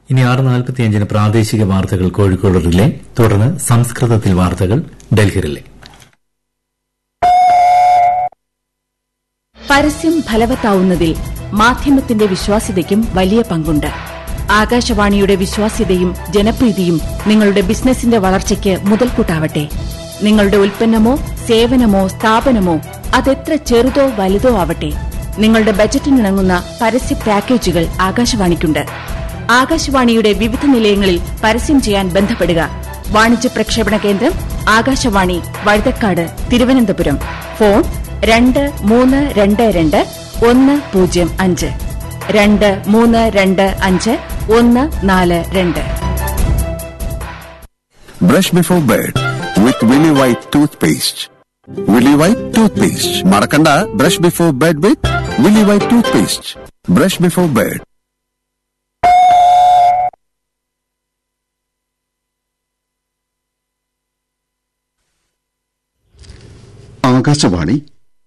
ഇനി ആറ് നാൽപ്പത്തിയഞ്ചിന് പ്രാദേശിക വാർത്തകൾ കോഴിക്കോട് റിലേ തുടർന്ന് സംസ്കൃതത്തിൽ വാർത്തകൾ ഡൽഹി റിലേ പരസ്യം ഫലവത്താവുന്നതിൽ മാധ്യമത്തിന്റെ വിശ്വാസ്യതയ്ക്കും വലിയ പങ്കുണ്ട് ആകാശവാണിയുടെ വിശ്വാസ്യതയും ജനപ്രീതിയും നിങ്ങളുടെ ബിസിനസിന്റെ വളർച്ചയ്ക്ക് മുതൽക്കൂട്ടാവട്ടെ നിങ്ങളുടെ ഉൽപ്പന്നമോ സേവനമോ സ്ഥാപനമോ അതെത്ര ചെറുതോ വലുതോ ആവട്ടെ നിങ്ങളുടെ ബജറ്റിനിണങ്ങുന്ന പരസ്യ പാക്കേജുകൾ ആകാശവാണിക്കുണ്ട് ആകാശവാണിയുടെ വിവിധ നിലയങ്ങളിൽ പരസ്യം ചെയ്യാൻ ബന്ധപ്പെടുക വാണിജ്യ പ്രക്ഷേപണ കേന്ദ്രം ആകാശവാണി വഴുതക്കാട് തിരുവനന്തപുരം ഫോൺ രണ്ട് മൂന്ന് രണ്ട് രണ്ട് ഒന്ന് പൂജ്യം അഞ്ച് രണ്ട് മൂന്ന് രണ്ട് അഞ്ച് ഒന്ന് നാല് രണ്ട് Brush before bed with Willy White toothpaste. Willy White toothpaste. Marakanda, brush before bed with Willy White toothpaste. Brush before bed. Akashvani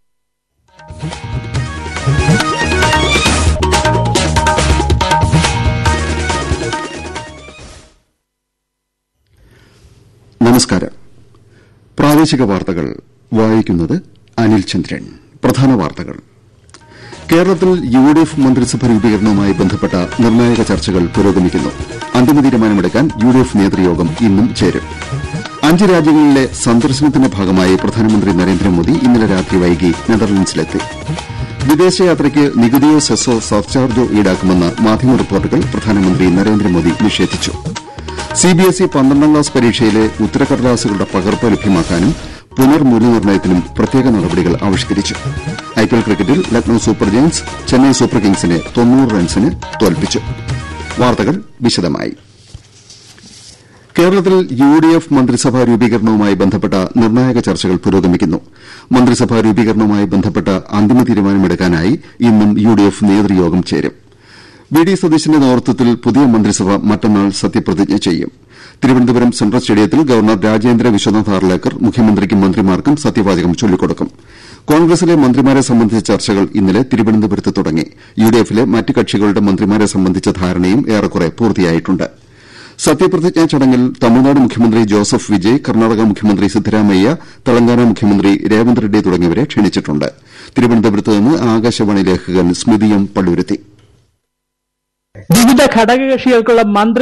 നമസ്കാരം പ്രാദേശിക വാർത്തകൾ വായിക്കുന്നത് അനിൽ ചന്ദ്രൻ പ്രധാന വാർത്തകൾ കേരളത്തിൽ യു ഡി എഫ് മന്ത്രിസഭ രൂപീകരണവുമായി ബന്ധപ്പെട്ട നിർണായക ചർച്ചകൾ പുരോഗമിക്കുന്നു അന്തിമ തീരുമാനമെടുക്കാൻ യു ഡി എഫ് നേതൃയോഗം ഇന്നും ചേരും അഞ്ച് രാജ്യങ്ങളിലെ സന്ദർശനത്തിന്റെ ഭാഗമായി പ്രധാനമന്ത്രി നരേന്ദ്രമോദി ഇന്നലെ രാത്രി വൈകി നെതർലൻഡ്സിലെത്തി വിദേശയാത്രയ്ക്ക് നികുതിയോ സെസ്സോ സർചാർജോ ഈടാക്കുമെന്ന മാധ്യമ റിപ്പോർട്ടുകൾ പ്രധാനമന്ത്രി നരേന്ദ്രമോദി നിഷേധിച്ചു സിബിഎസ്ഇ പന്ത്രണ്ടാം ക്ലാസ് പരീക്ഷയിലെ ഉത്തരക്കടലാസുകളുടെ പകർപ്പ് ലഭ്യമാക്കാനും പുനർമൂല്യനിർണ്ണയത്തിനും പ്രത്യേക നടപടികൾ ആവിഷ്കരിച്ചു ഐപിഎൽ ക്രിക്കറ്റിൽ Lucknow super giants Chennai super കിങ്സിനെ തൊണ്ണൂറ് റൺസിന് തോൽപ്പിച്ചു വാർത്തകൾ വിശദമായി കേരളത്തിൽ യു ഡി എഫ് മന്ത്രിസഭാ രൂപീകരണവുമായി ബന്ധപ്പെട്ട നിർണായക ചർച്ചകൾ പുരോഗമിക്കുന്നു മന്ത്രിസഭാ രൂപീകരണവുമായി ബന്ധപ്പെട്ട അന്തിമ തീരുമാനമെടുക്കാനായി ഇന്നും യു ഡി എഫ് നേതൃയോഗം ചേരും വി ഡി സതീശന്റെ നേതൃത്വത്തിൽ പുതിയ മന്ത്രിസഭ മറ്റന്നാൾ സത്യപ്രതിജ്ഞ ചെയ്യും തിരുവനന്തപുരം സെൻട്രൽ സ്റ്റേഡിയത്തിൽ ഗവർണർ രാജേന്ദ്ര വിശ്വനാഥ് ആർലേക്കർ മുഖ്യമന്ത്രിക്കും മന്ത്രിമാർക്കും സത്യവാചകം ചൊല്ലിക്കൊടുക്കും കോൺഗ്രസിലെ മന്ത്രിമാരെ സംബന്ധിച്ച ചർച്ചകൾ ഇന്നലെ തിരുവനന്തപുരത്ത് തുടങ്ങി യു ഡി എഫിലെ മറ്റ് കക്ഷികളുടെ മന്ത്രിമാരെ സംബന്ധിച്ച ധാരണയും ഏറെക്കുറെ പൂർത്തിയായിട്ടുണ്ട് സത്യപ്രതിജ്ഞാ ചടങ്ങിൽ തമിഴ്നാട് മുഖ്യമന്ത്രി ജോസഫ് വിജയ് കർണാടക മുഖ്യമന്ത്രി സിദ്ധരാമയ്യ തെലങ്കാന മുഖ്യമന്ത്രി രേവന്ത് റെഡ്ഡി തുടങ്ങിയവരെ ക്ഷണിച്ചിട്ടുണ്ട് തിരുവനന്തപുരത്ത് നിന്ന് ആകാശവാണി ലേഖകൻ സ്മിതി എം പള്ളുരുത്തി വിവിധ ഘടകകക്ഷികൾക്കുള്ള മന്ത്രി